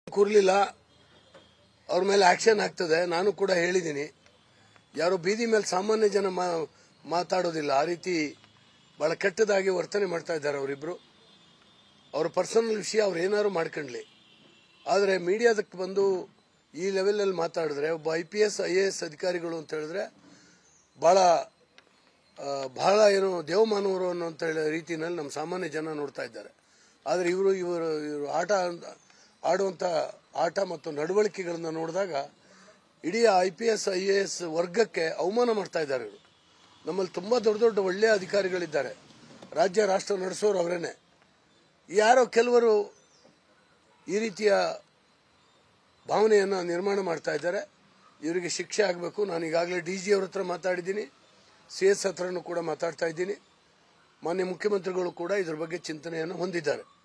ಕೂರ್ಲಿಲ್ಲ ಅವ್ರ ಮೇಲೆ ಆಕ್ಷನ್ ಆಗ್ತದೆ ನಾನು ಕೂಡ ಹೇಳಿದ್ದೀನಿ ಯಾರು ಬೀದಿ ಮೇಲೆ ಸಾಮಾನ್ಯ ಜನ ಮಾ- ಮಾತಾಡೋದಿಲ್ಲ ಆ ರೀತಿ ಬಹಳ ಕೆಟ್ಟದಾಗಿ ವರ್ತನೆ ಮಾಡ್ತಾ ಇದ್ದಾರೆ ಅವರಿಬ್ರು ಅವ್ರ ಪರ್ಸನಲ್ ವಿಷಯ ಅವ್ರು ಏನಾದ್ರು ಮಾಡ್ಕೊಂಡ್ಲಿ ಆದರೆ ಮೀಡಿಯಾದಕ್ಕೆ ಬಂದು ಈ ಲೆವೆಲಲ್ಲಿ ಮಾತಾಡಿದ್ರೆ ಒಬ್ಬ I P S I A S ಅಧಿಕಾರಿಗಳು ಅಂತ ಹೇಳಿದ್ರೆ ಬಹಳ ಆ, ಬಹಳ ಏನು ದೇವಮಾನವರು ಅನ್ನೋಂಥ ಹೇಳೋ ರೀತಿಯಲ್ಲಿ ನಮ್ಮ ಸಾಮಾನ್ಯ ಜನ ನೋಡ್ತಾ ಇದ್ದಾರೆ ಆದರೆ ಇವರು ಇವರು ಇವರು ಆಟ ಆಡುವಂಥ ಆಟ ಮತ್ತು ನಡವಳಿಕೆಗಳನ್ನ ನೋಡಿದಾಗ ಇಡೀ I P S I A S ವರ್ಗಕ್ಕೆ ಅವಮಾನ ಮಾಡ್ತಾ ಇದ್ದಾರೆ ಇವರು ನಮ್ಮಲ್ಲಿ ತುಂಬ ದೊಡ್ಡ ದೊಡ್ಡ ಒಳ್ಳೆಯ ಅಧಿಕಾರಿಗಳಿದ್ದಾರೆ ರಾಜ್ಯ ರಾಷ್ಟ್ರ ನಡೆಸೋರು ಅವರೇನೆ ಯಾರೋ ಕೆಲವರು ಈ ರೀತಿಯ ಭಾವನೆಯನ್ನು ನಿರ್ಮಾಣ ಮಾಡ್ತಾ ಇದ್ದಾರೆ ಇವರಿಗೆ ಶಿಕ್ಷೆ ಆಗಬೇಕು ನಾನು ಈಗಾಗಲೇ ಡಿ ಜಿ ಅವ್ರ ಹತ್ರ ಮಾತಾಡಿದ್ದೀನಿ ಸಿ ಎಸ್ ಹತ್ರನೂ ಕೂಡ ಮಾತಾಡ್ತಾ ಇದ್ದೀನಿ ಮಾನ್ಯ ಮುಖ್ಯಮಂತ್ರಿಗಳು ಕೂಡ ಇದ್ರ ಬಗ್ಗೆ ಚಿಂತನೆಯನ್ನು ಹೊಂದಿದ್ದಾರೆ